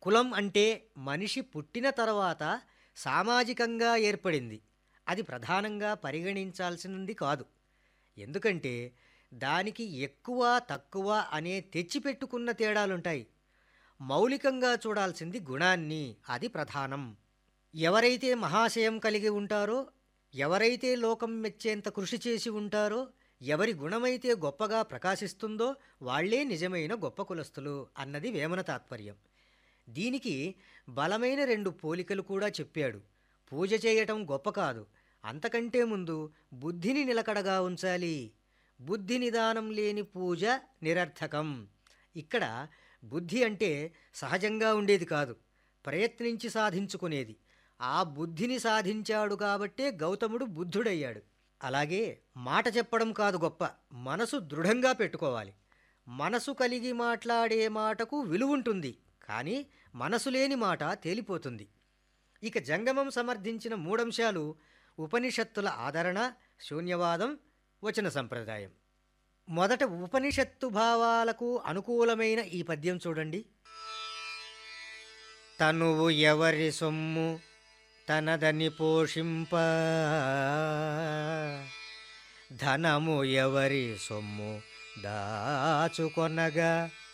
కులం అంటే మనిషి పుట్టిన తర్వాత సామాజికంగా ఏర్పడింది అది ప్రధానంగా పరిగణించాల్సినది కాదు ఎందుకంటే దానికి ఎక్కువ తక్కువ అనే తెచ్చిపెట్టుకున్న తేడాలుంటాయి మౌలికంగా చూడాల్సింది గుణాన్ని అది ప్రధానం ఎవరైతే మహాశయం కలిగి ఉంటారో ఎవరైతే లోకం మెచ్చేంత కృషి చేసి ఉంటారో ఎవరి గుణమైతే గొప్పగా ప్రకాశిస్తుందో వాళ్లే నిజమైన గొప్ప కులస్తులు అన్నది వేమన తాత్పర్యం దీనికి బలమైన రెండు పోలికలు కూడా చెప్పాడు పూజ చేయటం గొప్ప కాదు అంతకంటే ముందు బుద్ధిని నిలకడగా ఉంచాలి బుద్ధి నిదానం లేని పూజ నిరర్థకం ఇక్కడ బుద్ధి అంటే సహజంగా ఉండేది కాదు ప్రయత్నించి సాధించుకునేది ఆ బుద్ధిని సాధించాడు కాబట్టే గౌతముడు బుద్ధుడయ్యాడు అలాగే మాట చెప్పడం కాదు గొప్ప మనసు దృఢంగా పెట్టుకోవాలి మనసు కలిగి మాట్లాడే మాటకు విలువుంటుంది కానీ మనసు లేని మాట తేలిపోతుంది ఇక జంగమం సమర్థించిన మూడంశాలు ఉపనిషత్తుల ఆదరణ శూన్యవాదం వచన సంప్రదాయం మొదట ఉపనిషత్తు భావాలకు అనుకూలమైన ఈ పద్యం చూడండి తనువు ఎవరి సొమ్ము తనదని పోషింప ధనము ఎవరి సొమ్ము దాచుకొనగా